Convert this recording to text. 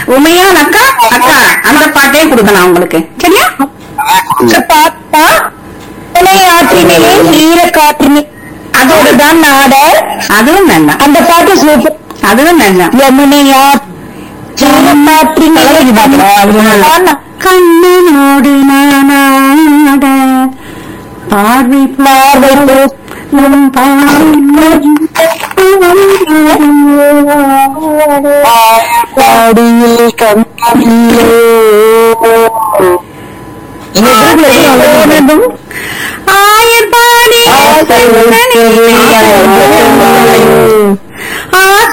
உமையான் அக்கா அக்கா அந்த பாட்டே கொடுக்கலாம் உங்களுக்கு சரியா பார்த்தா ஆற்றினிலே ஈர காற்றினே அதோட தான் நாட அதுவும் நல்லா அந்த பாட்டு சூப்பர் அதுவும் நல்லா யமுனையா கண்ணனோடு நானாட பார்வை பார்வை உன் பாடியில் கண்ணிலே ஆயர்பாடி ஆசை